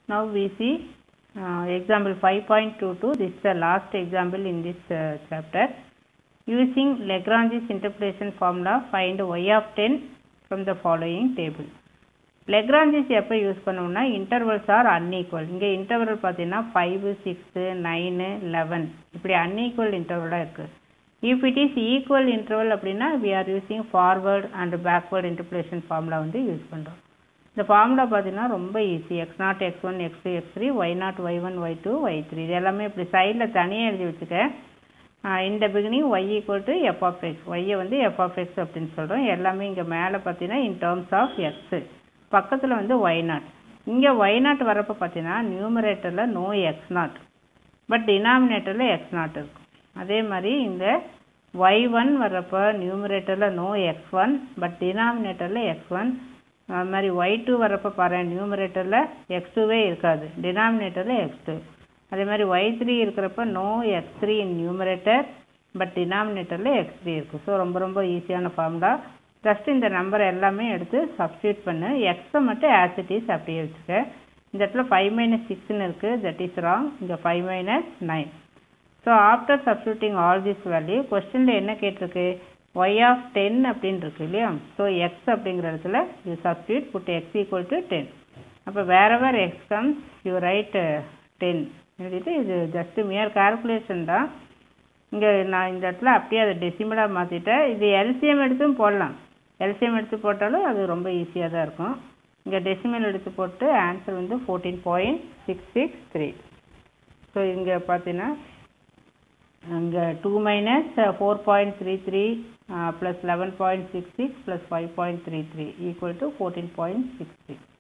Now we see uh, example 5.22. This is the last example in this uh, chapter. Using Lagrange's interpolation formula, find y of 10 from the following table. Lagrange's எப்போ use பண்ணுவோம்னா intervals are unequal இங்கே interval பார்த்தீங்கன்னா five six nine eleven இப்படி unequal இன்டர்வலாக இருக்குது if it is equal interval அப்படின்னா we are using forward and backward interpolation formula வந்து use பண்ணுறோம் இந்த ஃபார்முலா பார்த்தீங்கன்னா ரொம்ப easy x naught x one x two x three y naught y one y two y three இது எல்லாமே இப்படி சைடில் தனியாக எழுதி வச்சுக்க இந்த beginning Y equal to f of x ஒய்யை வந்து எஃப் ஆஃப் எக்ஸ் அப்படின்னு சொல்கிறோம் எல்லாமே இங்கே மேலே பார்த்தீங்கன்னா இன் டேர்ம்ஸ் ஆஃப் எக்ஸு பக்கத்தில் வந்து ஒய் நாட் இங்கே ஒய் நாட் வரப்போ பார்த்தீங்கன்னா நியூமரேட்டரில் நோ எக்ஸ் நாட் பட் டினாமினேட்டரில் எக்ஸ் நாட் இருக்கும் அதே மாதிரி இந்த ஒய் ஒன் வர்றப்போ நியூமரேட்டரில் நோ எக்ஸ் ஒன் பட் டினாமினேட்டரில் எக்ஸ் ஒன் அது மாதிரி ஒய் டூ வரப்போ பாரு நியூமரேட்டரில் எக்ஸ் டூவே இருக்காது டினாமினேட்டரில் எக்ஸ் டூ அதே மாதிரி ஒய் த்ரீ இருக்கிறப்ப no x three in numerator but டினாமினேட்டரில் எக்ஸ் த்ரீ இருக்குது ஸோ ரொம்ப ரொம்ப ஈஸியான ஃபார்முலா ஜஸ்ட் இந்த நம்பர் எல்லாமே எடுத்து சப்ஸ்டியூட் பண்ணு எக்ஸை மட்டும் ஆஸ் இட் இஸ் அப்படியே வச்சுக்க இந்த இடத்துல ஃபைவ் மைனஸ் சிக்ஸ்னு இருக்குது தட் இஸ் ராங் இங்கே five minus nine so after substituting all this value கொஸ்டினில் என்ன கேட்டிருக்கு ஒய் ஆஃப் டென் அப்படின்னு இருக்கு இல்லையா ஸோ எக்ஸ் அப்படிங்கிற இடத்துல you substitute put x equal to ten அப்போ wherever x comes you write ten எழுதிட்டு இது ஜஸ்ட் மியர் கால்குலேஷன் தான் இங்கே நான் இந்த இடத்துல அப்படியே அதை டெசிமலாக மாற்றிட்டேன் இது எல்சிஎம் எடுத்தும் போடலாம் எல்சிஎம் எடுத்து போட்டாலும் அது ரொம்ப ஈஸியாக தான் இருக்கும் இங்கே டெசிமல் எடுத்து போட்டு ஆன்சர் வந்து fourteen point six six three so இங்கே பார்த்தீங்கன்னா இங்கே two minus four point three three plus eleven point six six plus five point three three equal to fourteen point six six